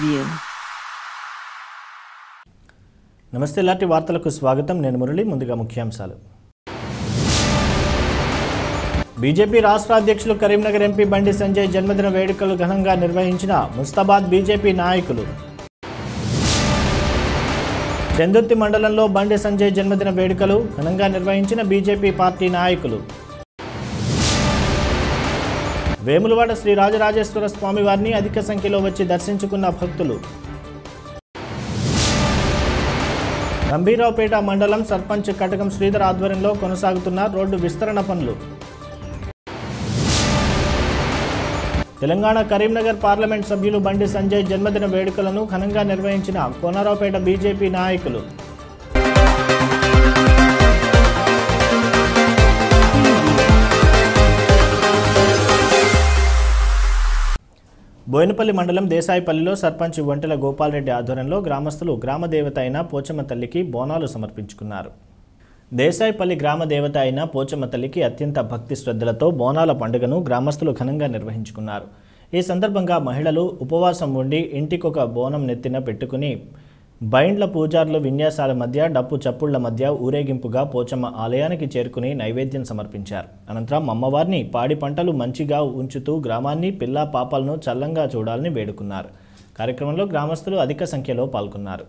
preview. నమస్తే ఇలాంటి వార్తలకు స్వాగతం నేను మురళి ముందుగా ముఖ్యాంశాలు బీజేపీ రాష్ట్ర అధ్యక్షులు కరీంనగర్ ఎంపీ బండి సంజయ్ జన్మదిన వేడుకలు ఘనంగా నిర్వహించిన ముస్తాబాద్ బీజేపీ నాయకులు చందుర్తి మండలంలో బండి సంజయ్ జన్మదిన వేడుకలు ఘనంగా నిర్వహించిన బీజేపీ పార్టీ నాయకులు వేములవాడ శ్రీ రాజరాజేశ్వర స్వామి వారిని అధిక సంఖ్యలో వచ్చి దర్శించుకున్న భక్తులు గంభీరావుపేట మండలం సర్పంచ్ కటకం శ్రీధర్ ఆధ్వర్యంలో కొనసాగుతున్న రోడ్డు విస్తరణ పనులు తెలంగాణ కరీంనగర్ పార్లమెంట్ సభ్యులు బండి సంజయ్ జన్మదిన వేడుకలను ఘనంగా నిర్వహించిన కోనరావుపేట బీజేపీ నాయకులు బోయినపల్లి మండలం దేశాయిపల్లిలో సర్పంచ్ ఒంటెల గోపాల్రెడ్డి ఆధ్వర్యంలో గ్రామస్తులు గ్రామ దేవత అయిన పోచమ్మ తల్లికి బోనాలు సమర్పించుకున్నారు దేశాయిపల్లి గ్రామ దేవత అయిన పోచమ్మ తల్లికి అత్యంత భక్తి శ్రద్ధలతో బోనాల పండుగను గ్రామస్తులు ఘనంగా నిర్వహించుకున్నారు ఈ సందర్భంగా మహిళలు ఉపవాసం ఉండి ఇంటికొక బోనం నెత్తిన పెట్టుకుని బైండ్ల పూజార్ల విన్యాసాల మధ్య డప్పు చప్పుళ్ల మధ్య ఊరేగింపుగా పోచమ్మ ఆలయానికి చేరుకుని నైవేద్యం సమర్పించారు అనంతరం అమ్మవారిని పాడి పంటలు మంచిగా ఉంచుతూ గ్రామాన్ని పిల్ల పాపాలను చల్లంగా చూడాలని వేడుకున్నారు కార్యక్రమంలో గ్రామస్తులు అధిక సంఖ్యలో పాల్గొన్నారు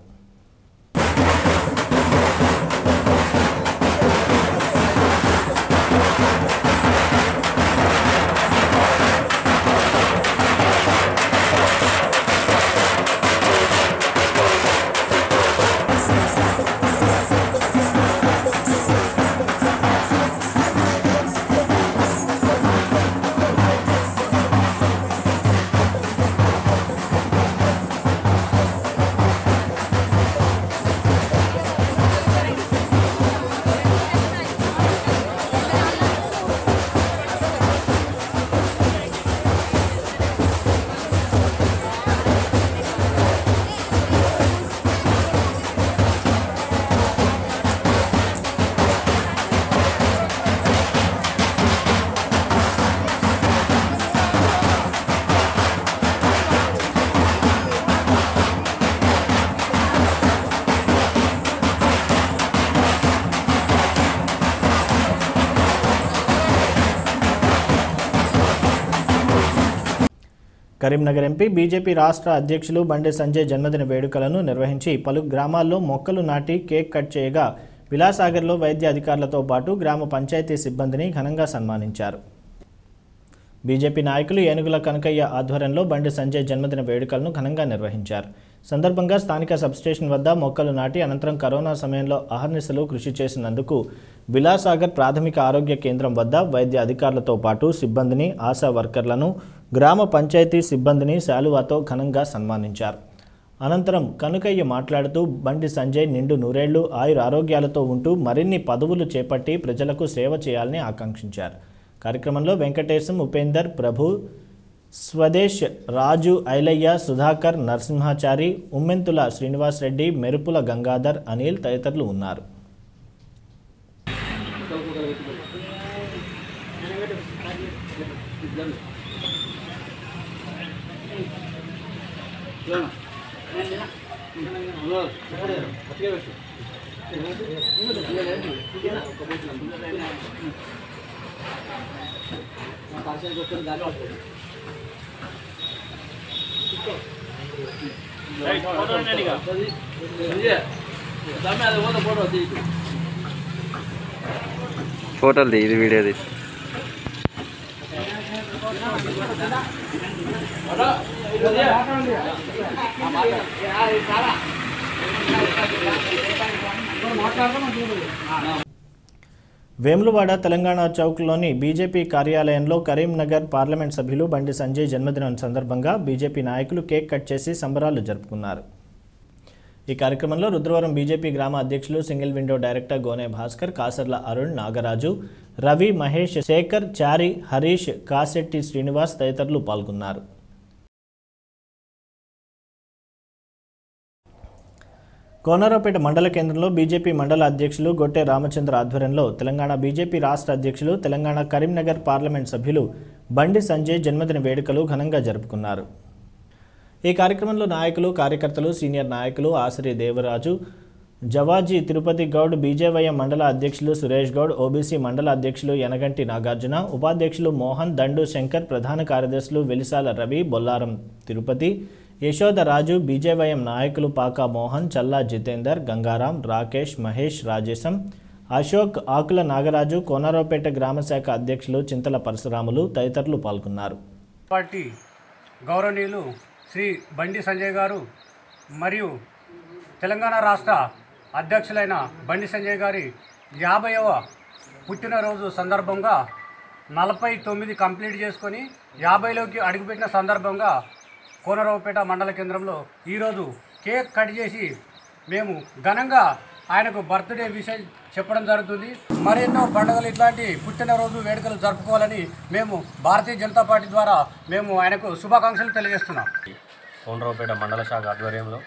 కరీంనగర్ ఎంపీ బీజేపీ రాష్ట్ర అధ్యక్షులు బండి సంజయ్ జన్మదిన వేడుకలను నిర్వహించి పలు గ్రామాల్లో మొక్కలు నాటి కేక్ కట్ చేయగా విలాసాగర్లో వైద్య అధికారులతో పాటు గ్రామ పంచాయతీ సిబ్బందిని ఘనంగా సన్మానించారు బీజేపీ నాయకులు ఏనుగుల కనకయ్య ఆధ్వర్యంలో బండి సంజయ్ జన్మదిన వేడుకలను ఘనంగా నిర్వహించారు సందర్భంగా స్థానిక సబ్స్టేషన్ వద్ద మొక్కలు నాటి అనంతరం కరోనా సమయంలో అహర్నిశలు కృషి చేసినందుకు విలాసాగర్ ప్రాథమిక ఆరోగ్య కేంద్రం వద్ద వైద్య అధికారులతో పాటు సిబ్బందిని ఆశా వర్కర్లను గ్రామ పంచాయతీ సిబ్బందిని శాలువాతో ఘనంగా సన్మానించారు అనంతరం కనుకయ్య మాట్లాడుతూ బండి సంజయ్ నిండు నూరేళ్లు ఆయుర ఆరోగ్యాలతో ఉంటూ మరిన్ని పదవులు చేపట్టి ప్రజలకు సేవ చేయాలని ఆకాంక్షించారు కార్యక్రమంలో వెంకటేశం ఉపేందర్ ప్రభు స్వదేశ్ రాజు ఐలయ్య సుధాకర్ నరసింహాచారి ఉమ్మెంతుల శ్రీనివాస్ రెడ్డి మెరుపుల గంగాధర్ అనిల్ తదితరులు ఉన్నారు ఫోటోలు తీ ఇది వీడియో తీ వేములవాడ తెలంగాణ చౌక్లోని బీజేపీ కార్యాలయంలో కరీంనగర్ పార్లమెంట్ సభ్యులు బండి సంజయ్ జన్మదినం సందర్భంగా బీజేపీ నాయకులు కేక్ కట్ చేసి సంబరాలు జరుపుకున్నారు ఈ కార్యక్రమంలో రుద్రవరం బీజేపీ గ్రామ అధ్యక్షులు సింగిల్ విండో డైరెక్టర్ గోనే భాస్కర్ కాసర్ల అరుణ్ నాగరాజు రవి మహేష్ శేఖర్ చారి హరీష్ కాశెట్టి శ్రీనివాస్ తదితరులు పాల్గొన్నారు కోనరావుపేట మండల కేంద్రంలో బీజేపీ మండల అధ్యక్షులు గొట్టె రామచంద్ర ఆధ్వర్యంలో తెలంగాణ బీజేపీ రాష్ట్ర అధ్యక్షులు తెలంగాణ కరీంనగర్ పార్లమెంట్ సభ్యులు బండి సంజయ్ జన్మదిన వేడుకలు ఘనంగా జరుపుకున్నారు ఈ కార్యక్రమంలో నాయకులు కార్యకర్తలు సీనియర్ నాయకులు ఆశ్రీ దేవరాజు జవాజీ తిరుపతి గౌడ్ బీజేవైఎం మండల అధ్యక్షులు సురేష్ గౌడ్ ఓబీసీ మండల అధ్యక్షులు యనగంటి నాగార్జున ఉపాధ్యక్షులు మోహన్ దండు శంకర్ ప్రధాన కార్యదర్శులు వెలిసాల రవి బొల్లారం తిరుపతి యశోద రాజు బీజేవైఎం నాయకులు పాకా మోహన్ చల్లా జితేందర్ గంగారాం రాకేష్ మహేష్ రాజేశం అశోక్ ఆకుల నాగరాజు కోనరావుపేట గ్రామ శాఖ అధ్యక్షులు చింతల పరశురాములు తదితరులు పాల్గొన్నారు పార్టీ గౌరవనీయులు శ్రీ బండి సంజయ్ గారు మరియు తెలంగాణ రాష్ట్ర అధ్యక్షులైన బండి సంజయ్ గారి యాభైవ పుట్టినరోజు సందర్భంగా నలభై తొమ్మిది కంప్లీట్ చేసుకొని యాభైలోకి అడుగుపెట్టిన సందర్భంగా కోనరావుపేట మండల కేంద్రంలో ఈరోజు కేక్ కట్ చేసి మేము ఘనంగా ఆయనకు బర్త్డే విషయం చెప్పడం జరుగుతుంది మరెన్నో పండుగలు ఇట్లాంటి పుట్టినరోజు వేడుకలు జరుపుకోవాలని మేము భారతీయ జనతా పార్టీ ద్వారా మేము ఆయనకు శుభాకాంక్షలు తెలియజేస్తున్నాం కోనరావుపేట మండల శాఖ ఆధ్వర్యంలో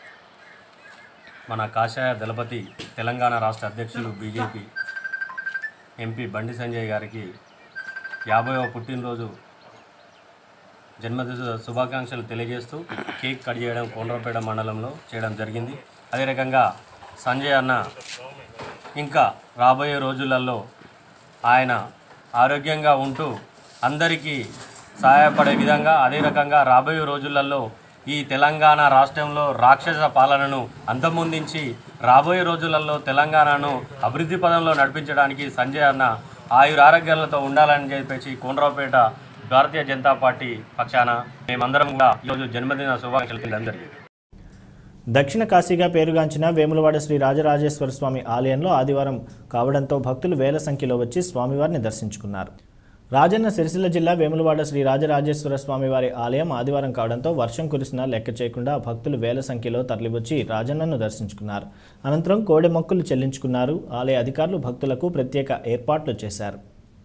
మన కాషాయ దళపతి తెలంగాణ రాష్ట్ర అధ్యక్షులు బీజేపీ ఎంపీ బండి సంజయ్ గారికి యాభైవ పుట్టినరోజు జన్మదిన శుభాకాంక్షలు తెలియజేస్తూ కేక్ కట్ చేయడం కోనరావుపేట మండలంలో చేయడం జరిగింది అదే రకంగా సంజయ్ అన్న ఇంకా రాబోయే రోజులలో ఆయన ఆరోగ్యంగా ఉంటూ అందరికీ సహాయపడే విధంగా అదే రకంగా రాబోయే రోజులలో ఈ తెలంగాణ రాష్ట్రంలో రాక్షస పాలనను అంతమొందించి రాబోయే రోజులలో తెలంగాణను అభివృద్ధి పదంలో నడిపించడానికి సంజయ్ అన్న ఆయుర ఆరోగ్యాలతో ఉండాలని చెప్పేసి కోనరావుపేట భారతీయ జనతా పార్టీ పక్షాన మేమందరం కూడా ఈరోజు జన్మదిన శుభాకాంక్షలు అందరికీ దక్షిణ కాశీగా పేరుగాంచిన వేములవాడ శ్రీ రాజరాజేశ్వర స్వామి ఆలయంలో ఆదివారం కావడంతో భక్తులు వేల సంఖ్యలో వచ్చి స్వామివారిని దర్శించుకున్నారు రాజన్న సిరిసిల్ల జిల్లా వేములవాడ శ్రీ రాజరాజేశ్వర స్వామివారి ఆలయం ఆదివారం కావడంతో వర్షం కురిసినా లెక్క చేయకుండా భక్తులు వేల సంఖ్యలో తరలివచ్చి రాజన్నను దర్శించుకున్నారు అనంతరం కోడె మొక్కులు చెల్లించుకున్నారు ఆలయ అధికారులు భక్తులకు ప్రత్యేక ఏర్పాట్లు చేశారు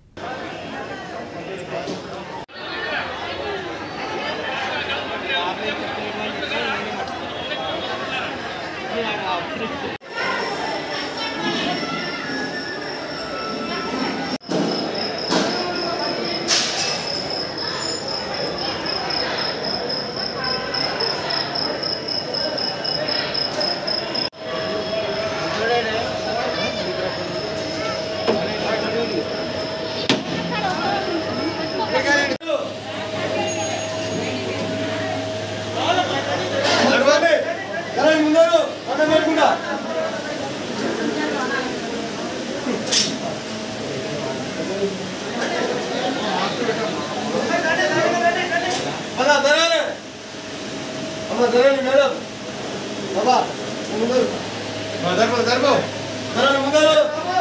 అలా ధరాలి అమ్మ ధరాలి మేడం బాబా ముందు ధర్మ ధర్మ ధరాలి ముందరు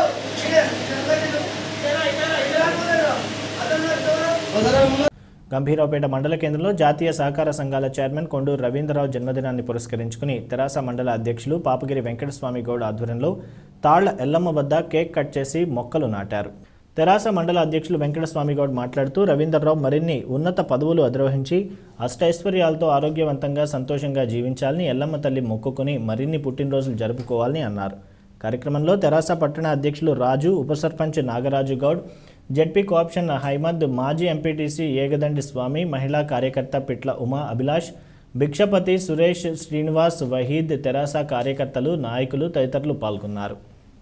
ధరాలి ముందు గంభీరావుపేట మండల కేంద్రంలో జాతీయ సహకార సంఘాల చైర్మన్ కొండూరు రవీంద్రరావు జన్మదినాన్ని పురస్కరించుకుని తెరాస మండల అధ్యక్షులు పాపగిరి వెంకటస్వామి గౌడ్ ఆధ్వర్యంలో తాళ్ల ఎల్లమ్మ వద్ద కేక్ కట్ చేసి మొక్కలు నాటారు తెరాస మండల అధ్యక్షులు వెంకటస్వామి గౌడ్ మాట్లాడుతూ రవీంద్రరావు మరిన్ని ఉన్నత పదవులు అధిరోహించి అష్టైశ్వర్యాలతో ఆరోగ్యవంతంగా సంతోషంగా జీవించాలని ఎల్లమ్మ తల్లి మొక్కుకుని మరిన్ని పుట్టినరోజులు జరుపుకోవాలని అన్నారు కార్యక్రమంలో తెరాస పట్టణ అధ్యక్షులు రాజు ఉప సర్పంచ్ నాగరాజు గౌడ్ జెడ్పీ కోఆప్షన్ హైమద్ మాజీ ఎంపీటీసీ ఏగదండి స్వామి మహిళా కార్యకర్త పిట్ల ఉమా అభిలాష్ భిక్షపతి సురేష్ శ్రీనివాస్ వహీద్ తెరాస కార్యకర్తలు నాయకులు తదితరులు పాల్గొన్నారు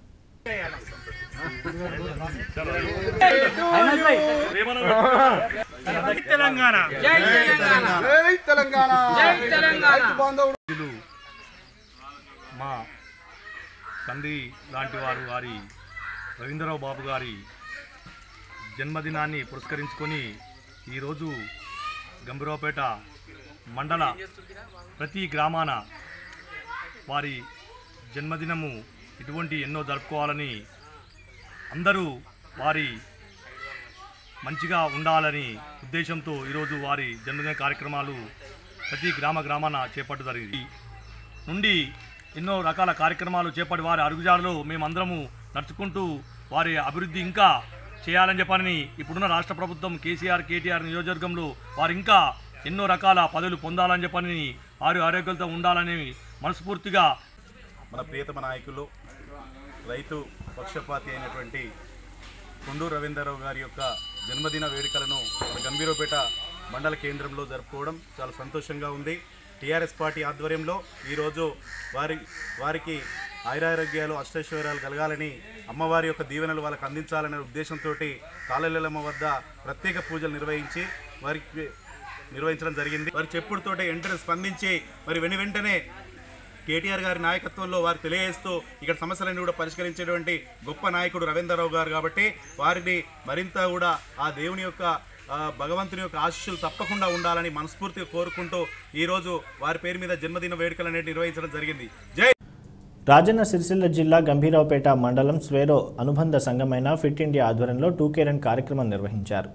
మా తండ్రి లాంటి వారు వారి రవీంద్రరావు బాబు గారి జన్మదినాన్ని పురస్కరించుకొని ఈరోజు గంభీరావుపేట మండల ప్రతి గ్రామాన వారి జన్మదినము ఇటువంటి ఎన్నో జరుపుకోవాలని అందరూ వారి మంచిగా ఉండాలని ఉద్దేశంతో ఈరోజు వారి జన్మదిన కార్యక్రమాలు ప్రతి గ్రామ గ్రామాన చేపట్టు జరిగింది నుండి ఎన్నో రకాల కార్యక్రమాలు చేపట్టి వారి అడుగుజాడలో మేమందరము నడుచుకుంటూ వారి అభివృద్ధి ఇంకా చేయాలని చెప్పని ఇప్పుడున్న రాష్ట్ర ప్రభుత్వం కేసీఆర్ కేటీఆర్ నియోజకవర్గంలో వారు ఇంకా ఎన్నో రకాల పదవులు పొందాలని చెప్పని వారి ఆరోగ్యాలతో ఉండాలని మనస్ఫూర్తిగా మన ప్రియతమ నాయకులు రైతు పక్షపాతి అయినటువంటి కొండూరు రవీంద్రరావు గారి యొక్క జన్మదిన వేడుకలను మన గంభీరపేట మండల కేంద్రంలో జరుపుకోవడం చాలా సంతోషంగా ఉంది టీఆర్ఎస్ పార్టీ ఆధ్వర్యంలో ఈరోజు వారి వారికి ఆయురారోగ్యాలు అష్టైశ్వర్యాలు కలగాలని అమ్మవారి యొక్క దీవెనలు వాళ్ళకి అందించాలనే ఉద్దేశంతో కాలలీలమ్మ వద్ద ప్రత్యేక పూజలు నిర్వహించి వారికి నిర్వహించడం జరిగింది వారి చెప్పుడుతోటే వెంటనే స్పందించి మరి వెను వెంటనే కేటీఆర్ గారి నాయకత్వంలో వారు తెలియజేస్తూ ఇక్కడ సమస్యలన్నీ కూడా పరిష్కరించేటువంటి గొప్ప నాయకుడు రవీంద్రరావు గారు కాబట్టి వారిని మరింత కూడా ఆ దేవుని యొక్క ఆ, భగవంతుని యొక్క ఆశీస్సులు తప్పకుండా ఉండాలని మనస్ఫూర్తిగా కోరుకుంటూ ఈరోజు వారి పేరు మీద జన్మదిన వేడుకలు అనేవి నిర్వహించడం జరిగింది జై రాజన్న సిరిసిల్ల జిల్లా గంభీరావుపేట మండలం స్వేరో అనుబంధ సంఘమైన ఫిట్ ఇండియా ఆధ్వర్యంలో టూ కేరన్ కార్యక్రమం నిర్వహించారు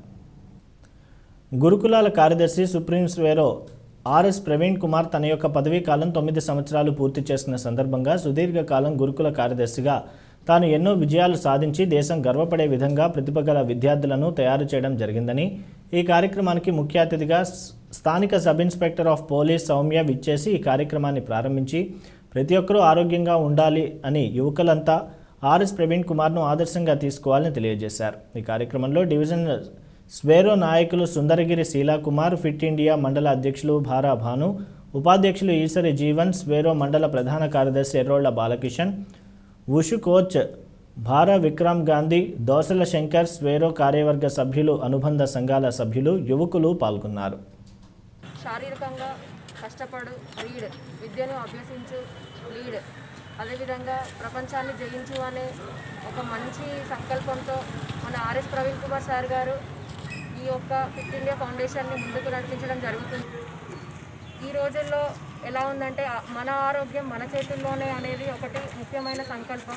గురుకులాల కార్యదర్శి సుప్రీం స్వేరో ఆర్ఎస్ ప్రవీణ్ కుమార్ తన యొక్క పదవీ కాలం తొమ్మిది సంవత్సరాలు పూర్తి చేసుకున్న సందర్భంగా సుదీర్ఘకాలం గురుకుల కార్యదర్శిగా తాను ఎన్నో విజయాలు సాధించి దేశం గర్వపడే విధంగా ప్రతిభ గల విద్యార్థులను తయారు చేయడం జరిగిందని ఈ కార్యక్రమానికి ముఖ్య అతిథిగా స్- స్థానిక sub inspector of police Soumya విచ్చేసి ఈ కార్యక్రమాన్ని ప్రారంభించి ప్రతి ఒక్కరూ ఆరోగ్యంగా ఉండాలి అని యువకులంతా ఆర్ఎస్ ప్రవీణ్ కుమార్ను ఆదర్శంగా తీసుకోవాలని తెలియజేశారు ఈ కార్యక్రమంలో డివిజన్ స్వేరో నాయకులు సుందరగిరి శీలాకుమార్ ఫిట్ ఇండియా మండల అధ్యక్షులు భారా భాను ఉపాధ్యక్షులు ఈసరి జీవన్ స్వేరో మండల ప్రధాన కార్యదర్శి ఎర్రోళ్ల బాలకిషన్ ఉషు కోచ్ భారా విక్రమ్ గాంధీ దోసల శంకర్ స్వేరో కార్యవర్గ సభ్యులు అనుబంధ సంఘాల సభ్యులు యువకులు పాల్గొన్నారు శారీరకంగా కష్టపడు రీడ్ విద్యను అభ్యసించు లీడ్ అదేవిధంగా ప్రపంచాన్ని జయించు అనే ఒక మంచి సంకల్పంతో మన ఆర్ఎస్ ప్రవీణ్ కుమార్ సార్ గారు ఈ యొక్క ఫిట్ ఇండియా ఫౌండేషన్ని ముందుకు నడిపించడం జరుగుతుంది ఈ రోజుల్లో ఎలా ఉందంటే ఆ- మన ఆరోగ్యం మన చేతుల్లోనే అనేది ఒకటి ముఖ్యమైన సంకల్పం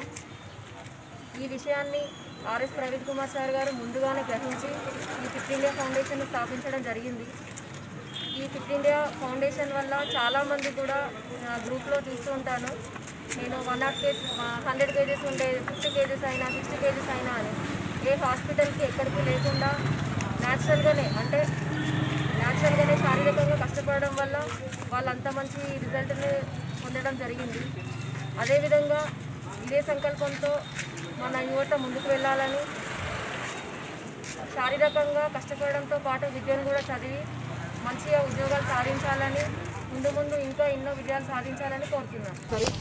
ఈ విషయాన్ని ఆర్ఎస్ ప్రవీణ్ కుమార్ సార్ గారు ముందుగానే గ్రహించి ఈ ఫిట్ ఇండియా ఫౌండేషన్ స్థాపించడం జరిగింది ఈ ఫిట్ ఇండియా ఫౌండేషన్ వల్ల చాలామంది కూడా నా గ్రూప్లో చూస్తూ ఉంటాను నేను one not kg hundred kgs ఉండే ఫిఫ్టీ కేజెస్ అయినా సిక్స్టీ కేజెస్ అయినా అని ఏ హాస్పిటల్కి ఎక్కడికి లేకుండా న్యాచురల్గానే అంటే న్యాచురల్గానే శారీరకంగా కష్టపడడం వల్ల వాళ్ళు అంత మంచి రిజల్ట్ని పొందడం జరిగింది అదేవిధంగా ఇదే సంకల్పంతో మన యువత ముందుకు వెళ్ళాలని శారీరకంగా కష్టపడడంతో పాటు విద్యను కూడా చదివి మంచిగా ఉద్యోగాలు సాధించాలని ముందు ముందు ఇంకా ఎన్నో విజయాలు సాధించాలని కోరుతున్నాను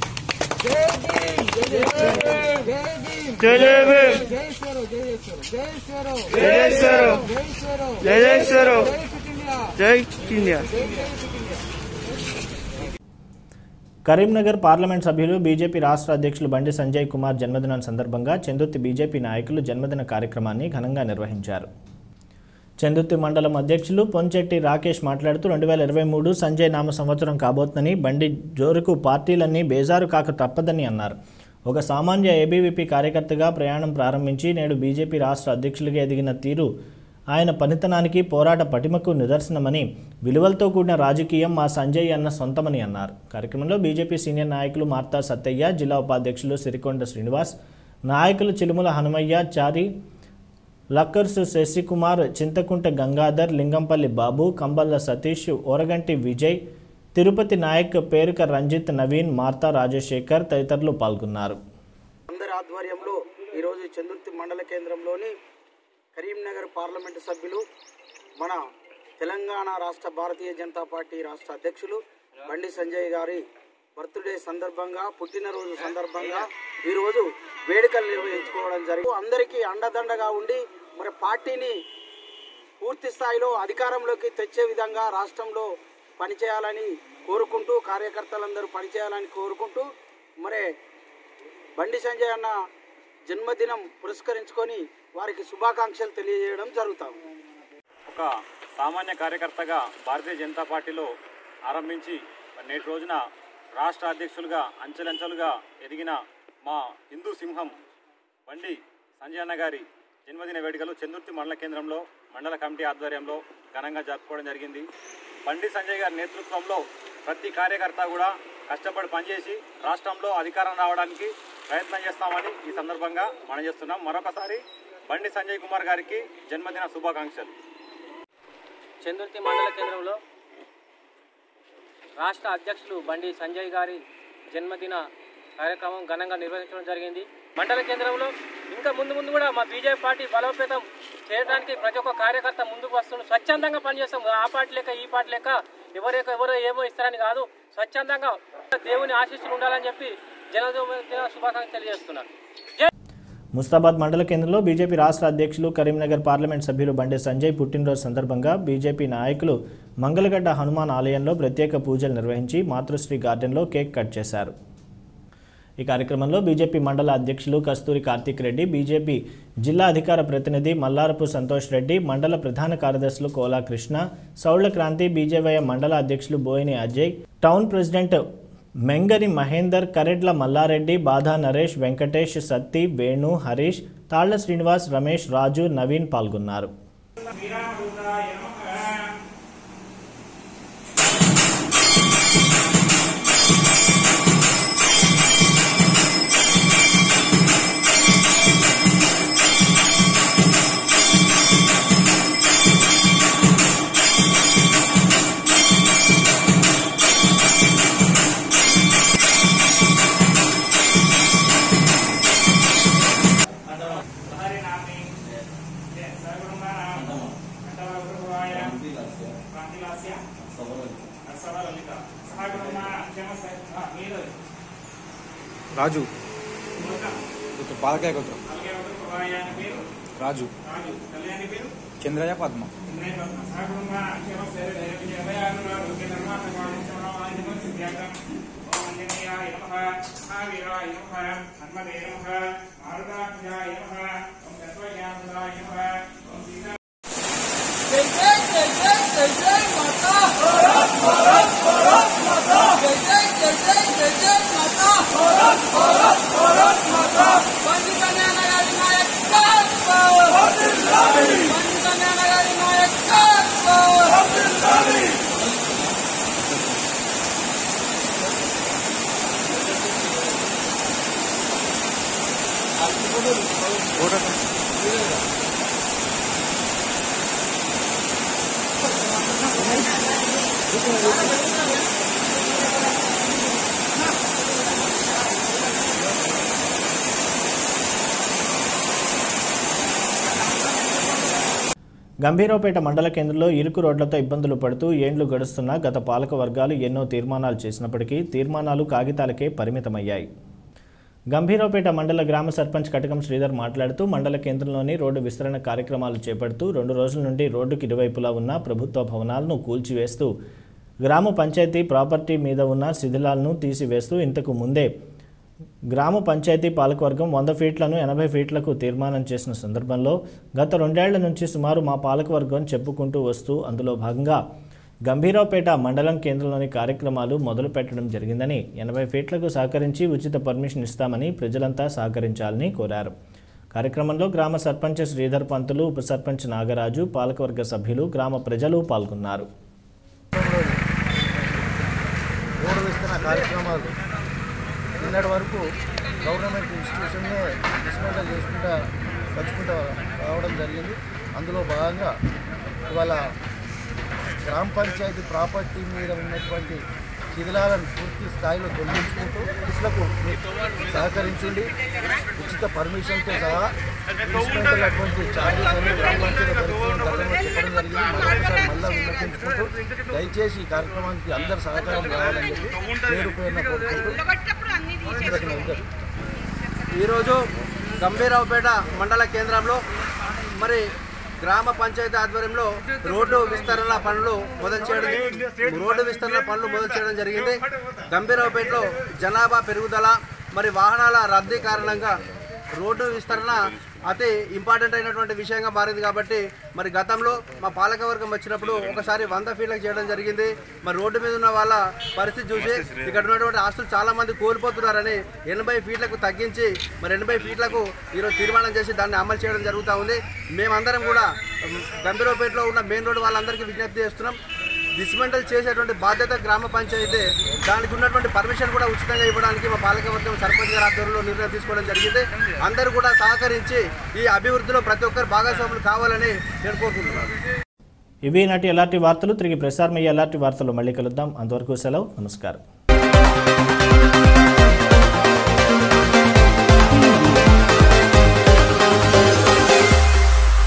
కరీంనగర్ పార్లమెంట్ సభ్యులు బీజేపీ రాష్ట్ర అధ్యక్షులు బండి సంజయ్ కుమార్ జన్మదినం సందర్భంగా చందుర్తి బీజేపీ నాయకులు జన్మదిన కార్యక్రమాన్ని ఘనంగా నిర్వహించారు చందుర్తి మండలం అధ్యక్షులు పొంచెట్టి రాకేష్ మాట్లాడుతూ రెండు వేల ఇరవై మూడు సంజయ్ నామ సంవత్సరం కాబోతుందని బండి జోరుకు పార్టీలన్నీ బేజారు కాక తప్పదని అన్నారు ఒక సామాన్య ఏబీవీపీ కార్యకర్తగా ప్రయాణం ప్రారంభించి నేడు బీజేపీ రాష్ట్ర అధ్యక్షులుగా ఎదిగిన తీరు ఆయన పనితనానికి పోరాట పటిమకు నిదర్శనమని విలువలతో కూడిన రాజకీయం మా సంజయ్ అన్న సొంతమని అన్నారు కార్యక్రమంలో బీజేపీ సీనియర్ నాయకులు మార్తా సత్తయ్య జిల్లా ఉపాధ్యక్షులు సిరికొండ శ్రీనివాస్ నాయకులు చిలుముల హనుమయ్య చారి లక్కర్సు శశికుమార్ చింతకుంట గంగాధర్ లింగంపల్లి బాబు కంబల్ల సతీష్ ఓరగంటి విజయ్ తిరుపతి నాయక్ పేరుక రంజిత్ నవీన్ మార్తా రాజశేఖర్ తదితరులు పాల్గొన్నారు అందరి ఆధ్వర్యంలో ఈరోజు చందుర్తి మండల కేంద్రంలోని కరీంనగర్ పార్లమెంటు సభ్యులు మన తెలంగాణ రాష్ట్ర భారతీయ జనతా పార్టీ రాష్ట్ర అధ్యక్షులు బండి సంజయ్ గారి బర్త్డే సందర్భంగా పుట్టినరోజు సందర్భంగా ఈరోజు వేడుకలు నిర్వహించుకోవడం జరిగింది అందరికీ అండదండగా ఉండి మరి పార్టీని పూర్తి స్థాయిలో అధికారంలోకి తెచ్చే విధంగా రాష్ట్రంలో పనిచేయాలని కోరుకుంటూ కార్యకర్తలందరూ పనిచేయాలని కోరుకుంటూ మరి బండి సంజయ్ అన్న జన్మదినం పురస్కరించుకొని వారికి శుభాకాంక్షలు తెలియజేయడం జరుగుతాం ఒక సామాన్య కార్యకర్తగా భారతీయ జనతా పార్టీలో ఆరంభించి నేటి రోజున రాష్ట్ర అధ్యక్షులుగా అంచెలంచెలుగా ఎదిగిన మా హిందూ సింహం బండి సంజయ్ అన్న గారి జన్మదిన వేడుకలు చందుర్తి మండల కేంద్రంలో మండల కమిటీ ఆధ్వర్యంలో ఘనంగా జరుపుకోవడం జరిగింది బండి సంజయ్ గారి నేతృత్వంలో ప్రతి కార్యకర్త కూడా కష్టపడి పనిచేసి రాష్ట్రంలో అధికారం రావడానికి ప్రయత్నం చేస్తామని ఈ సందర్భంగా మనం చేస్తున్నాం మరొకసారి బండి సంజయ్ కుమార్ గారికి జన్మదిన శుభాకాంక్షలు చందుర్తి మండల కేంద్రంలో రాష్ట్ర అధ్యక్షులు బండి సంజయ్ గారి జన్మదిన కార్యక్రమం ఘనంగా నిర్వహించడం జరిగింది మండల కేంద్రంలో ఇంకా ముందు ముందు కూడా మా బీజేపీ పార్టీ బలోపేతం చేయడానికి ప్రతి ఒక్క కార్యకర్త ముందుకు వస్తున్నాడు స్వచ్ఛందంగా పనిచేస్తాం ఆ పార్టీ లెక్క ఈ పార్టీ లెక్క ఎవరు ఎవరు ఏమో ఇస్తారని కాదు స్వచ్ఛందంగా దేవుని ఆశీస్సులు ఉండాలని చెప్పి జనదిన శుభాకాంక్షలు తెలియజేస్తున్నాను ముస్తాబాద్ మండల కేంద్రంలో బీజేపీ రాష్ట్ర అధ్యక్షులు కరీంనగర్ పార్లమెంట్ సభ్యులు బండి సంజయ్ పుట్టినరోజు సందర్భంగా బీజేపీ నాయకులు మంగళగడ్డ హనుమాన్ ఆలయంలో ప్రత్యేక పూజలు నిర్వహించి మాతృశ్రీ గార్డెన్లో కేక్ కట్ చేశారు ఈ కార్యక్రమంలో బీజేపీ మండల అధ్యక్షులు కస్తూరి కార్తీక్ రెడ్డి బీజేపీ జిల్లా అధికార ప్రతినిధి మల్లారపు సంతోష్ రెడ్డి మండల ప్రధాన కార్యదర్శులు కోలా కృష్ణ సౌళ్ల క్రాంతి బీజేవై మండల అధ్యక్షులు బోయిని అజయ్ టౌన్ ప్రెసిడెంట్ మెంగరి మహేందర్ కరెడ్ల మల్లారెడ్డి బాధా నరేష్ వెంకటేష్ సత్తి వేణు హరీష్ తాళ్ల శ్రీనివాస్ రమేష్ రాజు నవీన్ పాల్గొన్నారు రాజు కొంచెం పాలకాయ కొంచెం రాజు చంద్రయ్య పద్మ గంభీరావుపేట మండల కేంద్రంలో ఇరుకు రోడ్లతో ఇబ్బందులు పడుతూ ఏండ్లు గడుస్తున్నా గత పాలక వర్గాలు ఎన్నో తీర్మానాలు చేసినప్పటికీ తీర్మానాలు కాగితాలకే పరిమితమయ్యాయి గంభీరావుపేట మండల గ్రామ సర్పంచ్ కటకం శ్రీధర్ మాట్లాడుతూ మండల కేంద్రంలోని రోడ్డు విస్తరణ కార్యక్రమాలు చేపడుతూ రెండు రోజుల నుండి రోడ్డుకి ఇరువైపులా ఉన్న ప్రభుత్వ భవనాలను కూల్చివేస్తూ గ్రామ పంచాయతీ ప్రాపర్టీ మీద ఉన్న శిథిలాలను తీసివేస్తూ ఇంతకు ముందే గ్రామ పంచాయతీ పాలకవర్గం వంద ఫీట్లను ఎనభై ఫీట్లకు తీర్మానం చేసిన సందర్భంలో గత రెండేళ్ల నుంచి సుమారు మా పాలకవర్గం చెప్పుకుంటూ వస్తూ అందులో భాగంగా గంభీరావుపేట మండలం కేంద్రంలోని కార్యక్రమాలు మొదలు పెట్టడం జరిగిందని ఎనభై ఫీట్లకు సహకరించి ఉచిత పర్మిషన్ ఇస్తామని ప్రజలంతా సహకరించాలని కోరారు కార్యక్రమంలో గ్రామ సర్పంచ్ శ్రీధర్ పంతులు ఉప సర్పంచ్ నాగరాజు పాలకవర్గ సభ్యులు గ్రామ ప్రజలు పాల్గొన్నారు రోడ్డు విస్తరణ కార్యక్రమాలు నిన్నటి వరకు గవర్నమెంట్ ఇన్స్టిట్యూషన్నే డిస్మెంటల్ చేసుకుంటా వచ్చుకుంటా రావడం జరిగింది అందులో భాగంగా ఇవాళ గ్రామ పంచాయతీ ప్రాపర్టీ మీద ఉన్నటువంటి శిథిలాలను పూర్తి స్థాయిలో తొలగించుకుంటూ పోలీసులకు సహకరించండి ఉచిత పర్మిషన్తో సహా డిస్మెంటల్ అటువంటి ఛార్జెస్ అనేవి గ్రామ పంచాయతీ భరిస్తున్న గతంలో చెప్పడం జరిగింది మరొకసారి మళ్ళా విన్నపించుకుంటూ దయచేసి ఈ కార్యక్రమానికి అందరు సహకారం కావాలని చెప్పి పేరు పేరున కోరుకుంటూ అందరికీ నమస్కారం. ఈరోజు గంభీరావుపేట మండల కేంద్రంలో మరి గ్రామ పంచాయతీ ఆధ్వర్యంలో రోడ్డు విస్తరణ పనులు మొదలు చేయడం రోడ్డు విస్తరణ పనులు మొదలు చేయడం జరిగింది గంభీరావుపేటలో జనాభా పెరుగుదల మరి వాహనాల రద్దీ కారణంగా రోడ్డు విస్తరణ అతి ఇంపార్టెంట్ అయినటువంటి విషయంగా మారింది కాబట్టి మరి గతంలో మా పాలకవర్గం వచ్చినప్పుడు ఒకసారి వంద ఫీట్లకు చేయడం జరిగింది మరి రోడ్డు మీద ఉన్న వాళ్ళ పరిస్థితి చూసి ఇక్కడ ఉన్నటువంటి ఆస్తులు చాలా మంది కోల్పోతున్నారని ఎనభై ఫీట్లకు తగ్గించి మరి ఎనభై ఫీట్లకు ఈరోజు తీర్మానం చేసి దాన్ని అమలు చేయడం జరుగుతూ ఉంది మేమందరం కూడా ఉమ్, గంభీరపేటలో ఉన్న మెయిన్ రోడ్డు వాళ్ళందరికీ విజ్ఞప్తి చేస్తున్నాం డిస్మెంటల్ చేసేటువంటి బాధ్యత గ్రామ పంచాయతీ దానికి ఉన్నటువంటి పర్మిషన్ కూడా ఉచితంగా ఇవ్వడానికి మా పాలకవర్గం సర్పంచ్ గారి ఆధ్వర్యంలో నిర్ణయం తీసుకోవడం జరిగింది అందరూ కూడా సహకరించి ఈ అభివృద్ధిలో ప్రతి ఒక్కరు భాగస్వాములు కావాలని నేను కోరుకుంటున్నాను ఇవి నాటి ఎలాంటి వార్తలు తిరిగి ప్రసారమయ్యే ఎలాంటి వార్తలు మళ్ళీ కలుద్దాం అంతవరకు సెలవు నమస్కారం